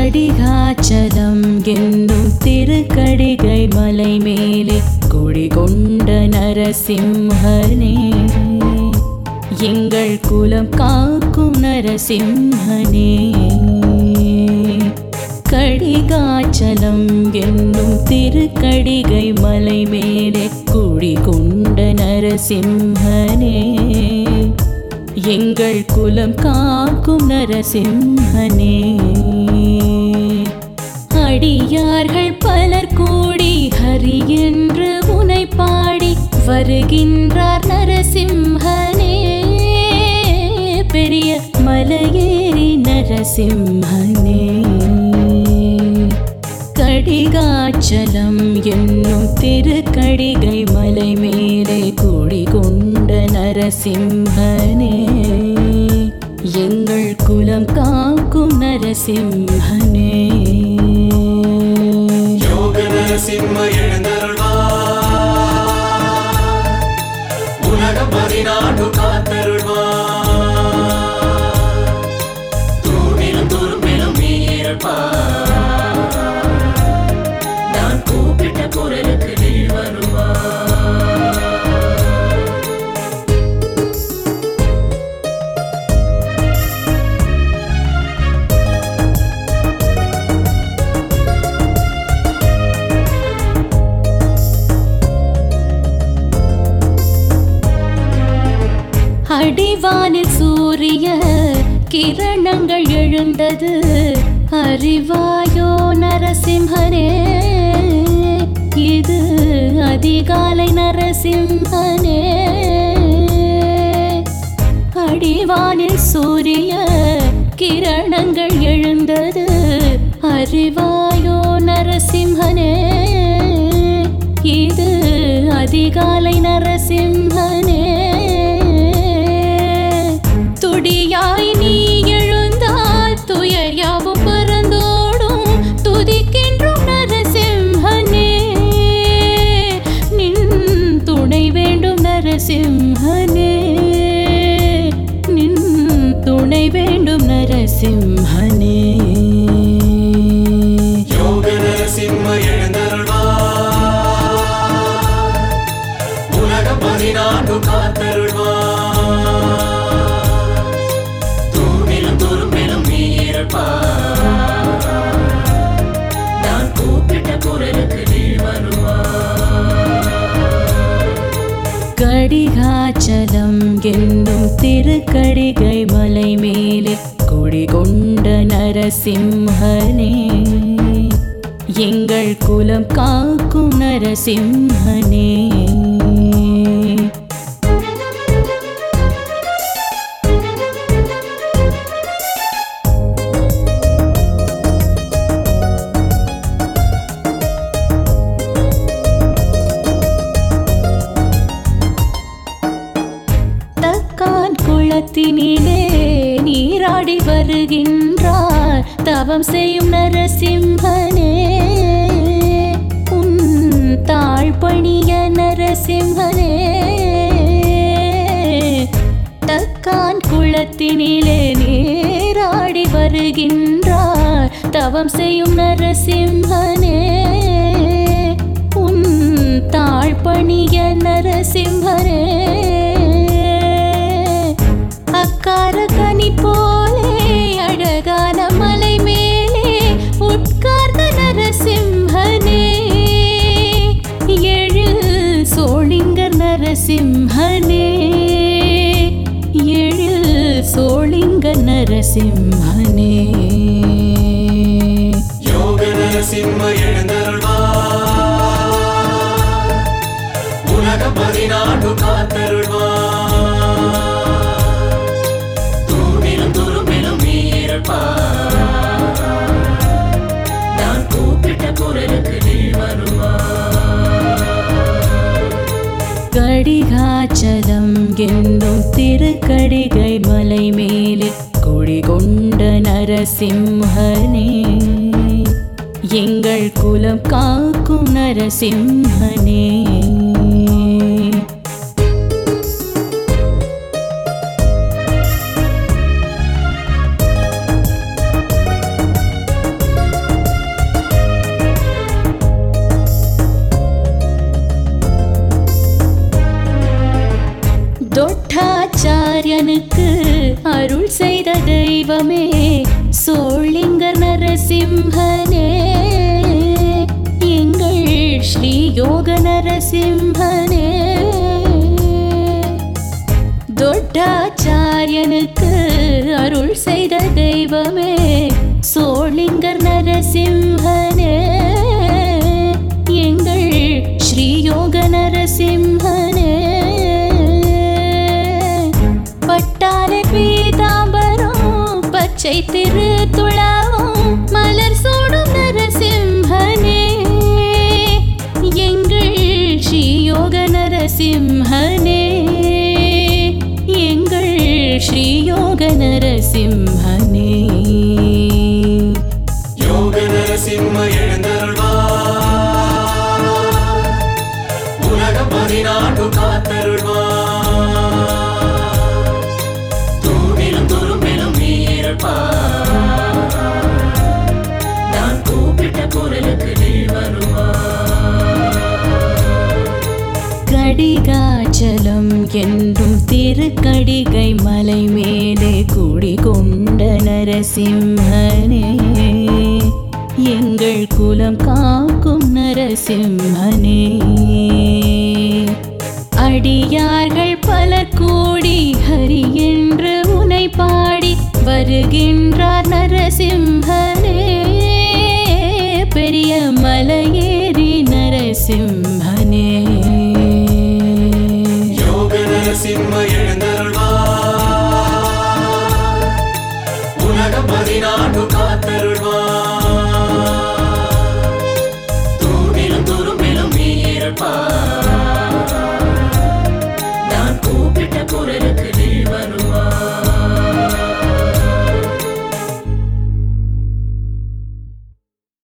கடிகாச்சலம் என்னும் திருக்கடிகை மலை மேலே குடிகொண்ட நரசிம்ஹனே எங்கள் குலம் காக்கும் நரசிம்ஹனே கடிகாச்சலம் என்னும் திருக்கடிகை மலை மேலே குடிகொண்ட நரசிம்ஹனே எங்கள் குலம் காக்கும் நரசிம்ஹனே அடியார்கள் பலர் கூடி ஹரி என்று உனை பாடி வருகின்றார் நரசிம்ஹனே பெரிய மலையேறி நரசிம்ஹனே கடிகாச்சலம் என்னும் திருக்கடிகை மலை மேலே குடிகொண்ட நரசிம்ஹனே எங்கள் குலம் காக்கும் நரசிம்ஹனே யோக நரசிம்ம எழுந்தருள்வார் உலகம் பதினாடு காத்தருள்வார் தூணிலும் துரும்பிலும் நீ இருப்பார் நான் கூப்பிட்ட குரலுக்கு நீ வருவார் அடிவானில் சூரிய கிரணங்கள் எழுந்தது அறிவாயோ நரசிம்ஹனே இது அதிகாலை நரசிம்ஹனே அடிவானில் சூரிய கிரணங்கள் எழுந்தது அறிவாயோ நரசிம்ஹனே இது அதிகாலை நரசிம்ஹனே துடியாய் நீ எழுந்தால் துயர் யாவும் பறந்தோடும் துதிக்கின்றோம் நரசிம்ஹனே நின் துணை வேண்டும் நரசிம்ஹனே நின் துணை வேண்டும் நரசிம்ஹனே யோக நரசிம்ம எழுந்தருள்வார் உலகம் பதினாடு காத்தருள்வார் தூணிலும் துரும்பிலும் நீ இருப்பார் நான் கூப்பிட்ட குரலுக்கு நீ வருவார் கடிகாச்சலம் என்னும் திருக்கடிகை மலை மேலே குடிகொண்ட நரசிம்ஹனே எங்கள் குலம் காக்கும் நரசிம்ஹனே தக்கான் குளத்தினிலே நீராடி வருகின்றார் தவம் செய்யும் நரசிம்ஹனே உன் தாழ்பணிய நரசிம்ஹனே தக்கான் குளத்தினிலே நீராடி வருகின்றார் தவம் செய்யும் நரசிம்ஹனே உன் தாழ்பணிய நரசிம்ஹனே அக்கார கனி போலே அழகான மலை மேலே உட்கார்ந்த நரசிம்ஹனே எழு சோழிங்கர் நரசிம்ஹனே எழு சோழிங்கர் நரசிம்ஹனே யோக நரசிம்ம எழுந்தருள்வார் உலகம் பதினாடு காத்தருள்வார் தூணிலும் துரும்பிலும் நீ இருப்பார் நான் கூப்பிட்ட குரலுக்கு நீ வருவார் கடிகாச்சலம் என்னும் திருக்கடிகை மலை மேலே குடிகொண்ட நரசிம்ஹனே எங்கள் குலம் காக்கும் நரசிம்ஹனே நரசிம்ஹனே எங்கள் ஸ்ரீ யோக நரசிம்ஹனே தொட்டாச்சாரியனுக்கு அருள் செய்த தெய்வமே சோளிங்கர் நரசிம்ஹனே எங்கள் ஸ்ரீ யோக நரசிம்ஹனே பட்டாலை பீதாம்பரம் பச்சை திரு துளவும் மலர் சூடும் நரசிம்ஹனே எங்கள் ஸ்ரீ யோக நரசிம்ஹனே எங்கள் ஸ்ரீ யோக நரசிம்ஹனே யோக நரசிம்ம எழுந்தருள்வார் உலகம் பதினான்கு காத்தருள்வார் தூணிலும் துரும்பிலும் நீ இருப்பார் நான் கூப்பிட்ட குரலுக்கு நீ வருவார் கடிகாச்சலம் என்றும் திருக்கடிகை மலை மேலே குடிகொண்ட நரசிம்மனே எங்கள் குலம் காக்கும் நரசிம்மனே அடியார்கள் பல கூடி ஹரி என்று உனை பாடி வருகின்றார் நரசிம்மனே பெரிய மலையேறி நரசிம்மனே